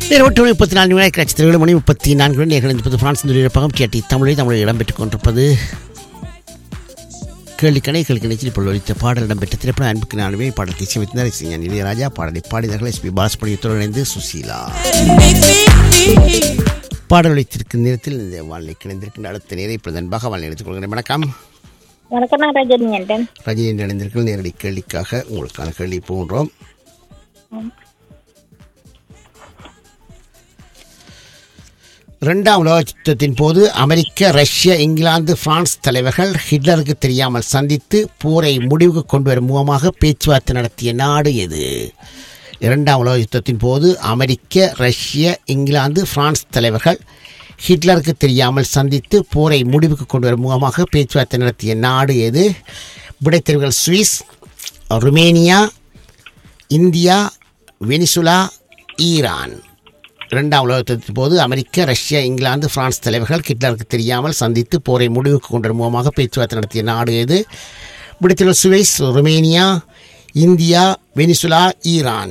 இருபத்தி ஒன்று முப்பத்தி நான்கு மணி கிளச்சி ஏழு மணி முப்பத்தி நான்கு மணி நேர்கள் இருப்பது பிரான்ஸ் நிலையப்பகம் டிஆர்டி தமிழில் தமிழில் இடம்பெற்றுக் கொண்டிருப்பது கேள்விக்கணை கேள்வி நிச்சயம் இப்போ ஒழித்த பாடல் இடம்பெற்ற திரைப்பட அன்புக்கு நானுமே பாடல் இசையமைத்தினார் இசைஞான் இளையராஜா பாடலை பாடினார்கள் எஸ்பி பாலசுப்ரமணியத்தோடு இணைந்து சுசீலா பாடல் ஒழித்திருக்கும் நேரத்தில் இந்த வானிலை கிணைந்திருக்கின்ற அடுத்த நேரை இப்பொழுது அன்பாக வானிலை எடுத்துக் கொள்கிறேன் வணக்கம் வணக்கம் நான் ரஜினி என்றேன் ரஜினி என்று இணைந்திருக்கிற நேரடி கேள்விக்காக உங்களுக்கான கேள்வி போன்றோம் இரண்டாம் உலக யுத்தத்தின் போது அமெரிக்க ரஷ்ய இங்கிலாந்து பிரான்ஸ் தலைவர்கள் ஹிட்லருக்கு தெரியாமல் சந்தித்து போரை முடிவுக்கு கொண்டு வரும் முகமாக பேச்சுவார்த்தை நடத்திய நாடு எது இரண்டாம் உலக யுத்தத்தின் போது அமெரிக்க ரஷ்ய இங்கிலாந்து பிரான்ஸ் தலைவர்கள் ஹிட்லருக்கு தெரியாமல் சந்தித்து போரை முடிவுக்கு கொண்டு வரும் முகமாக பேச்சுவார்த்தை நடத்திய நாடு எது விடைத்தெரிவுகள் Swiss Romania India Venezuela Iran இரண்டாம் உலகத்தின் போது அமெரிக்க ரஷ்யா இங்கிலாந்து பிரான்ஸ் தலைவர்கள் ஹிட்லருக்கு தெரியாமல் சந்தித்து போரை முடிவுக்கு கொண்ட மூலமாக பேச்சுவார்த்தை நடத்திய நாடு எது விடுத்துள்ள Swiss Romania India Venezuela Iran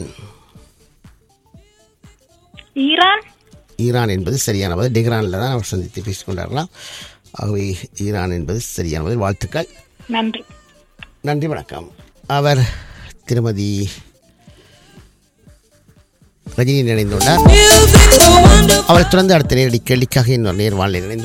Iran Iran என்பது சரியான பதில் டெஹ்ரானில் தான் அவர் சந்தித்து பேசிக் கொண்டார்களாம் ஆகவே ஈரான் என்பது சரியான பதில் வாழ்த்துக்கள் நன்றி நன்றி வணக்கம் அவர் திருமதி ரஜினி இணைந்துள்ளார் அவரை தொடர்ந்து அடுத்த நேரடி கேள்விக்காக இன்னொரு நேர் வாழ்நிலை இணைந்து